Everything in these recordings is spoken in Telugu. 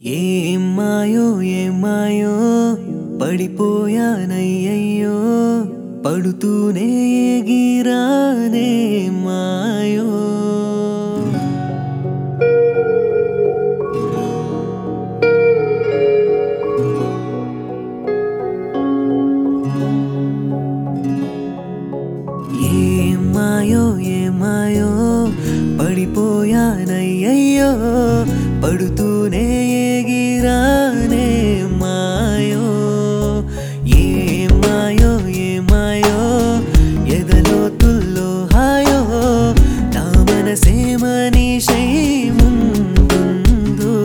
ఏం మాయో ఏం మాయో పడిపోయానయ్యయ్యో పడుతూనే ఎగిరానే మాయో ఏం మాయో ఏం మాయో పడిపోయానయ్యయ్యో పడుతూనే ఎగిరానే మాయో ఏం మాయో ఏం మాయో ఎదలోతుల్లో హాయో నా మనసే మనీషై ముందుందో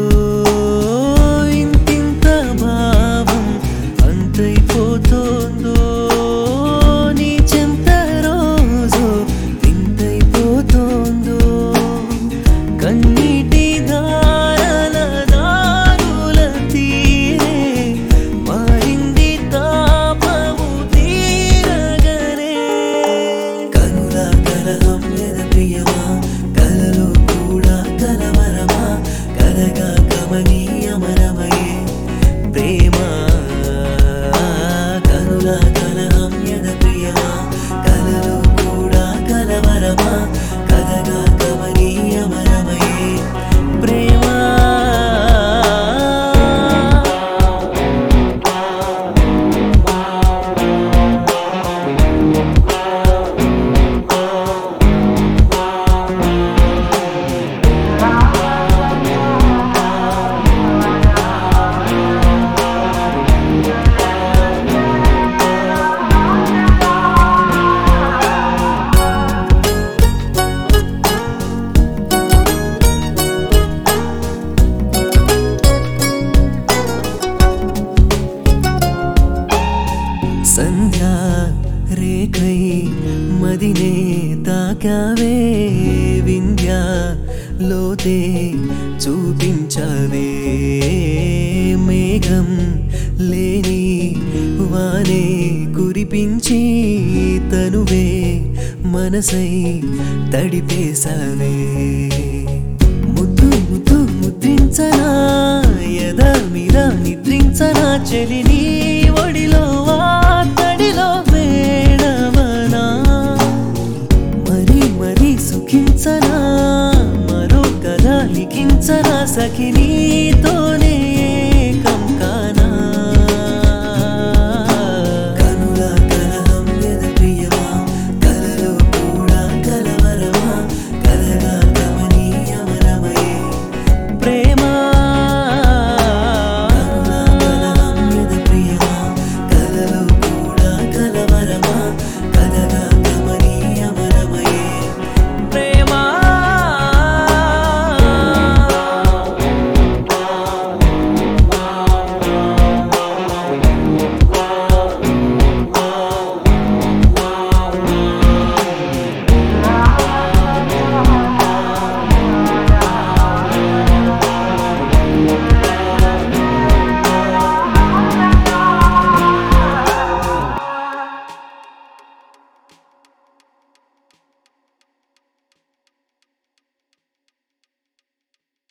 ఇంతింత భావం అంతైపోతోందో నీ చెంత రోజు వింతైపోతోందో కన్నీటి దారల దారుల తీరే మారింది తాపము తీరగనే కనుల కలహం ఎద ప్రియమా కలలో కూడా కలవరమా కలగా గమనీయమరమయే ప్రేమ కనుల కలహం ఎద ప్రియమా కలలో కూడా కలవరమా కలగా గమనీయమరమయే ప్రేమ సంధ్యా రేఖై మదినే తాకావే వింధ్యా లోతే చూపించవే మేఘం లేని వానే కురిపించి తనువే మనసై తడిపేసవే ముద్దు ముద్దు ముద్రించనా